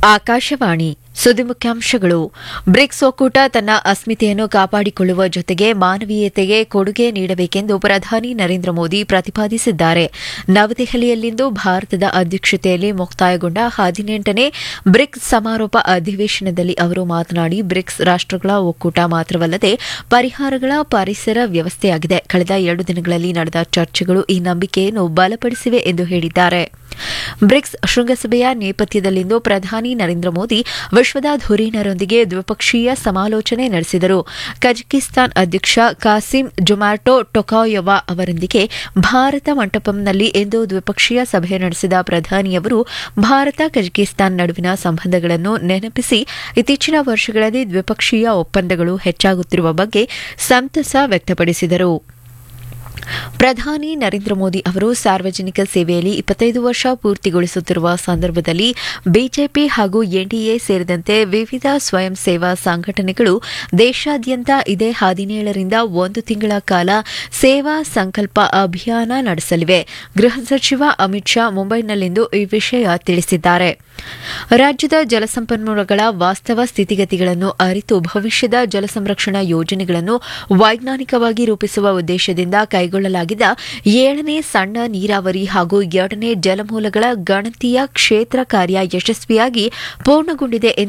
ಆಕಾಶವಾಣಿ ಸುದ್ದಿ ಮುಖ್ಯಾಂಶಗಳು ಬ್ರಿಕ್ಸ್ ಒಕ್ಕೂಟ ತನ್ನ ಅಸ್ಮಿತೆಯನ್ನು ಕಾಪಾಡಿಕೊಳ್ಳುವ ಜೊತೆಗೆ ಮಾನವೀಯತೆಗೆ ಕೊಡುಗೆ ನೀಡಬೇಕೆಂದು ಪ್ರಧಾನಿ ನರೇಂದ್ರ ಮೋದಿ ಪ್ರತಿಪಾದಿಸಿದ್ದಾರೆ ನವದೆಹಲಿಯಲ್ಲಿಂದು ಭಾರತದ ಅಧ್ಯಕ್ಷತೆಯಲ್ಲಿ ಮುಕ್ತಾಯಗೊಂಡ ಹದಿನೆಂಟನೇ ಬ್ರಿಕ್ಸ್ ಸಮಾರೋಪ ಅಧಿವೇಶನದಲ್ಲಿ ಅವರು ಮಾತನಾಡಿ ಬ್ರಿಕ್ಸ್ ರಾಷ್ಟಗಳ ಒಕ್ಕೂಟ ಮಾತ್ರವಲ್ಲದೆ ಪರಿಹಾರಗಳ ಪರಿಸರ ವ್ಯವಸ್ಥೆಯಾಗಿದೆ ಕಳೆದ ಎರಡು ದಿನಗಳಲ್ಲಿ ನಡೆದ ಚರ್ಚೆಗಳು ಈ ನಂಬಿಕೆಯನ್ನು ಬಲಪಡಿಸಿವೆ ಎಂದು ಹೇಳಿದ್ದಾರೆ ಬ್ರಿಕ್ಸ್ ಶೃಂಗಸಭೆಯ ನೇಪಥ್ಯದಲ್ಲಿಂದು ಪ್ರಧಾನಿ ನರೇಂದ್ರ ಮೋದಿ ವಿಶ್ವದ ಧುರೀಣರೊಂದಿಗೆ ದ್ವಿಪಕ್ಷೀಯ ಸಮಾಲೋಚನೆ ನಡೆಸಿದರು ಕಜಕಿಸ್ತಾನ್ ಅಧ್ಯಕ್ಷ ಕಾಸಿಂ ಜೊಮ್ಯಾಟೊ ಟೊಕಾಯೊವಾ ಅವರೊಂದಿಗೆ ಭಾರತ ಮಂಟಪಂನಲ್ಲಿ ಇಂದು ದ್ವಿಪಕ್ಷೀಯ ಸಭೆ ನಡೆಸಿದ ಪ್ರಧಾನಿಯವರು ಭಾರತ ಕಜಕಿಸ್ತಾನ್ ನಡುವಿನ ಸಂಬಂಧಗಳನ್ನು ನೆನಪಿಸಿ ಇತ್ತೀಚಿನ ವರ್ಷಗಳಲ್ಲಿ ದ್ವಿಪಕ್ಷೀಯ ಒಪ್ಪಂದಗಳು ಹೆಚ್ಚಾಗುತ್ತಿರುವ ಬಗ್ಗೆ ಸಂತಸ ವ್ಯಕ್ತಪಡಿಸಿದರು ಪ್ರಧಾನಿ ನರೇಂದ್ರ ಮೋದಿ ಅವರು ಸಾರ್ವಜನಿಕ ಸೇವೆಯಲ್ಲಿ ಇಪ್ಪತ್ತೈದು ವರ್ಷ ಪೂರ್ತಿಗೊಳಿಸುತ್ತಿರುವ ಸಂದರ್ಭದಲ್ಲಿ ಬಿಜೆಪಿ ಹಾಗೂ ಎನ್ಡಿಎ ಸೇರಿದಂತೆ ವಿವಿಧ ಸ್ವಯಂ ಸೇವಾ ಸಂಘಟನೆಗಳು ದೇಶಾದ್ಯಂತ ಇದೇ ಹದಿನೇಳರಿಂದ ಒಂದು ತಿಂಗಳ ಕಾಲ ಸೇವಾ ಸಂಕಲ್ಪ ಅಭಿಯಾನ ನಡೆಸಲಿವೆ ಗೃಹ ಸಚಿವ ಅಮಿತ್ ಶಾ ಮುಂಬೈನಲ್ಲಿಂದು ಈ ವಿಷಯ ತಿಳಿಸಿದ್ದಾರೆ ರಾಜ್ಯದ ಜಲಸಂಪನ್ಮೂಲಗಳ ವಾಸ್ತವ ಸ್ಥಿತಿಗತಿಗಳನ್ನು ಅರಿತು ಭವಿಷ್ಯದ ಜಲ ಸಂರಕ್ಷಣಾ ಯೋಜನೆಗಳನ್ನು ವೈಜ್ಞಾನಿಕವಾಗಿ ರೂಪಿಸುವ ಉದ್ದೇಶದಿಂದ ಕೈಗೊಳ್ಳಲಾಗಿದ್ದ ಏಳನೇ ಸಣ್ಣ ನೀರಾವರಿ ಹಾಗೂ ಎರಡನೇ ಜಲಮೂಲಗಳ ಗಣತಿಯ ಕ್ಷೇತ್ರ ಕಾರ್ಯ ಯಶಸ್ವಿಯಾಗಿ ಪೂರ್ಣಗೊಂಡಿದೆ ಎಂದು